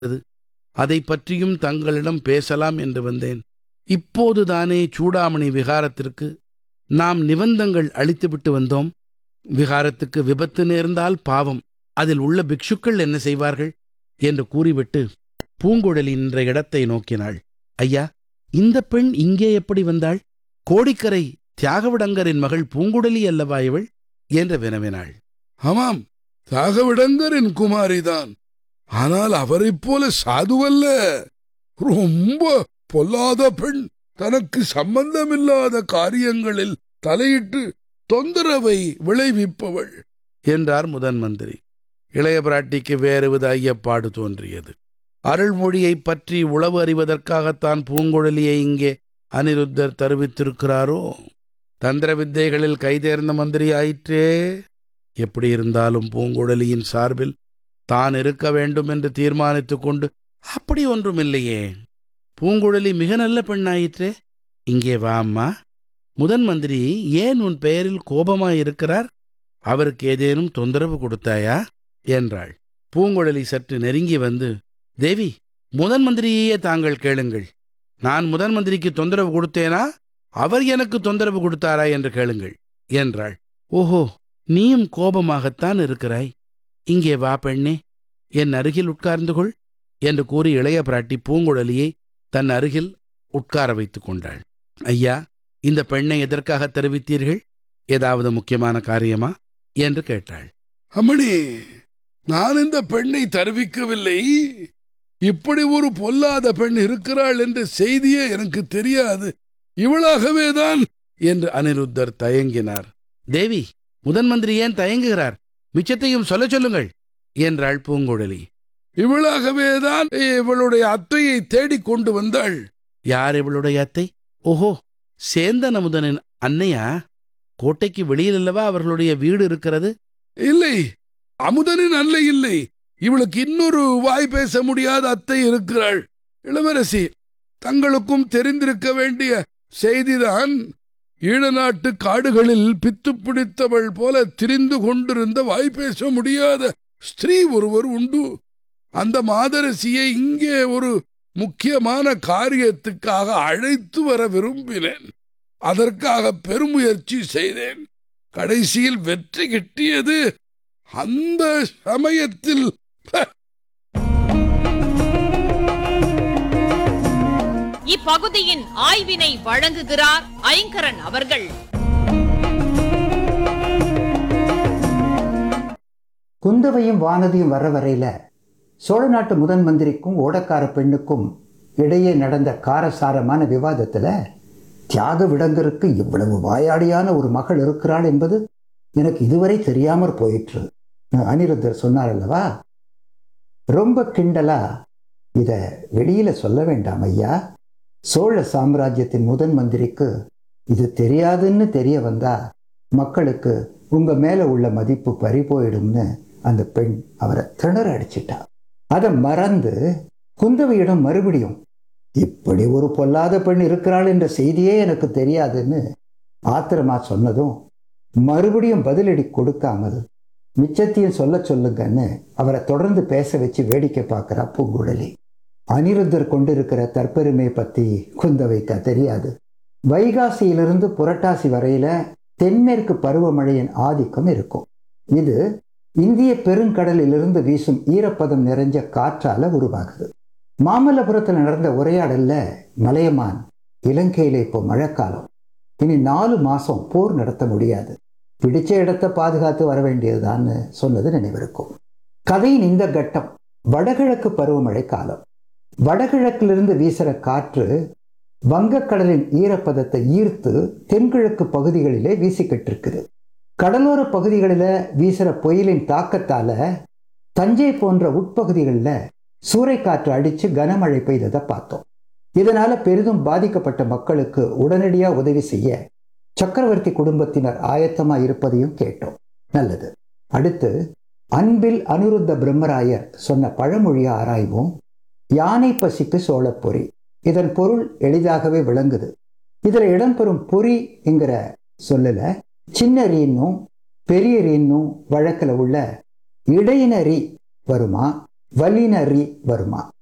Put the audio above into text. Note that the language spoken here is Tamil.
அதை பற்றியும் தங்களிடம் பேசலாம் என்று வந்தேன் இப்போதுதானே சூடாமணி விகாரத்திற்கு நாம் நிபந்தங்கள் அளித்துவிட்டு வந்தோம் விகாரத்துக்கு விபத்து நேர்ந்தால் பாவம் அதில் உள்ள பிக்ஷுக்கள் என்ன செய்வார்கள் என்று கூறிவிட்டு பூங்குழலி நின்ற இடத்தை நோக்கினாள் ஐயா இந்த பெண் இங்கே எப்படி வந்தாள் கோடிக்கரை தியாகவிடங்கரின் மகள் பூங்குழலி அல்லவா இவள் என்று வினவினாள் ஆமாம் தாகவிடங்கரின் குமாரிதான் ஆனால் அவரைப் போல சாதுவல்ல ரொம்ப பொல்லாத பெண் தனக்கு சம்பந்தமில்லாத காரியங்களில் தலையிட்டு தொந்தரவை விளைவிப்பவள் என்றார் முதன் மந்திரி இளைய பிராட்டிக்கு வேறுவித ஐயப்பாடு தோன்றியது அருள்மொழியைப் பற்றி உளவு அறிவதற்காகத்தான் பூங்குழலியை இங்கே அனிருத்தர் தருவித்திருக்கிறாரோ தந்திர வித்தைகளில் கைதேர்ந்த மந்திரி ஆயிற்றே எப்படி இருந்தாலும் பூங்குழலியின் சார்பில் தான் இருக்க வேண்டும் என்று தீர்மானித்துக் கொண்டு அப்படி ஒன்றுமில்லையே பூங்குழலி மிக நல்ல பெண்ணாயிற்றே இங்கே வா அம்மா முதன் மந்திரி ஏன் உன் பெயரில் கோபமாயிருக்கிறார் அவருக்கு ஏதேனும் தொந்தரவு கொடுத்தாயா என்றாள் பூங்குழலி சற்று நெருங்கி வந்து தேவி முதன் மந்திரியையே தாங்கள் கேளுங்கள் நான் முதன் மந்திரிக்கு தொந்தரவு கொடுத்தேனா அவர் எனக்கு தொந்தரவு கொடுத்தாரா என்று கேளுங்கள் என்றாள் ஓஹோ நீயும் கோபமாகத்தான் இருக்கிறாய் இங்கே வா பெண்ணே என் அருகில் உட்கார்ந்து கொள் என்று கூறி இளைய பிராட்டி பூங்குழலியை தன் அருகில் உட்கார வைத்துக் கொண்டாள் ஐயா இந்த பெண்ணை எதற்காக தெரிவித்தீர்கள் ஏதாவது முக்கியமான காரியமா என்று கேட்டாள் அம்மணி நான் இந்த பெண்ணை தருவிக்கவில்லை இப்படி ஒரு பொல்லாத பெண் இருக்கிறாள் என்ற செய்தியே எனக்கு தெரியாது இவளாகவேதான் என்று அனிருத்தர் தயங்கினார் தேவி முதன் மந்திரி ஏன் தயங்குகிறார் மிச்சத்தையும் சொல்லச் சொல்லுங்கள் என்றாள் பூங்குழலி இவளாகவேதான் இவளுடைய அத்தையை தேடிக் கொண்டு வந்தாள் யார் இவளுடைய அத்தை ஓஹோ சேந்தன் அமுதனின் அன்னையா கோட்டைக்கு வெளியில் அல்லவா அவர்களுடைய வீடு இருக்கிறது இல்லை அமுதனின் அல்ல இல்லை இவளுக்கு இன்னொரு வாய் பேச முடியாத அத்தை இருக்கிறாள் இளவரசி தங்களுக்கும் தெரிந்திருக்க வேண்டிய செய்திதான் ஈழ நாட்டு காடுகளில் பித்து பிடித்தவள் போல திரிந்து கொண்டிருந்த வாய் பேச முடியாத ஸ்திரீ ஒருவர் உண்டு அந்த மாதரசியை இங்கே ஒரு முக்கியமான காரியத்துக்காக அழைத்து வர விரும்பினேன் அதற்காக பெருமுயற்சி செய்தேன் கடைசியில் வெற்றி கிட்டியது அந்த சமயத்தில் இப்பகுதியின் ஆய்வினை வழங்குகிறார் ஐங்கரன் அவர்கள் குந்தவையும் வானதியும் வர வரையில சோழ நாட்டு முதன் மந்திரிக்கும் ஓடக்கார பெண்ணுக்கும் இடையே நடந்த காரசாரமான விவாதத்துல தியாக விடங்கருக்கு இவ்வளவு வாயாடியான ஒரு மகள் இருக்கிறாள் என்பது எனக்கு இதுவரை தெரியாமற் போயிற்று அனிருத்தர் சொன்னார் அல்லவா ரொம்ப கிண்டலா இத வெளியில சொல்ல வேண்டாம் ஐயா சோழ சாம்ராஜ்யத்தின் முதன் மந்திரிக்கு இது தெரியாதுன்னு தெரிய வந்தா மக்களுக்கு உங்க மேல உள்ள மதிப்பு பறி போயிடும்னு அந்த பெண் அவரை திணற அடிச்சிட்டா அதை மறந்து குந்தவையிடம் மறுபடியும் இப்படி ஒரு பொல்லாத பெண் இருக்கிறாள் என்ற செய்தியே எனக்கு தெரியாதுன்னு ஆத்திரமா சொன்னதும் மறுபடியும் பதிலடி கொடுக்காமல் மிச்சத்தையும் சொல்ல சொல்லுங்கன்னு அவரை தொடர்ந்து பேச வச்சு வேடிக்கை பார்க்கிறா பூங்குழலி அனிருத்தர் கொண்டிருக்கிற தற்பெருமை பத்தி குந்தவைக்க தெரியாது வைகாசியிலிருந்து புரட்டாசி வரையில தென்மேற்கு பருவமழையின் ஆதிக்கம் இருக்கும் இது இந்திய பெருங்கடலிலிருந்து வீசும் ஈரப்பதம் நிறைஞ்ச காற்றால உருவாகுது மாமல்லபுரத்தில் நடந்த உரையாடல்ல மலையமான் இலங்கையில இப்போ மழைக்காலம் இனி நாலு மாசம் போர் நடத்த முடியாது பிடிச்ச இடத்தை பாதுகாத்து வர வேண்டியதுதான்னு சொன்னது நினைவிருக்கும் கதையின் இந்த கட்டம் வடகிழக்கு பருவமழை காலம் வடகிழக்கிலிருந்து வீசுற காற்று வங்கக்கடலின் ஈரப்பதத்தை ஈர்த்து தென்கிழக்கு பகுதிகளிலே வீசிக்கிட்டு இருக்குது கடலோர பகுதிகளில் வீசுற புயலின் தாக்கத்தால தஞ்சை போன்ற உட்பகுதிகளில் சூறைக்காற்று அடிச்சு கனமழை பெய்ததை பார்த்தோம் இதனால பெரிதும் பாதிக்கப்பட்ட மக்களுக்கு உடனடியா உதவி செய்ய சக்கரவர்த்தி குடும்பத்தினர் ஆயத்தமா இருப்பதையும் கேட்டோம் நல்லது அடுத்து அன்பில் அனிருத்த பிரம்மராயர் சொன்ன பழமொழியை ஆராய்வோம் யானை பசிக்கு சோழப்பொறி இதன் பொருள் எளிதாகவே விளங்குது இதுல இடம்பெறும் பொறி என்கிற சொல்லல சின்ன ரீன்னும் பெரிய ரீன்னும் வழக்கில் உள்ள இடையின ரீ வருமா வல்லினரி வருமா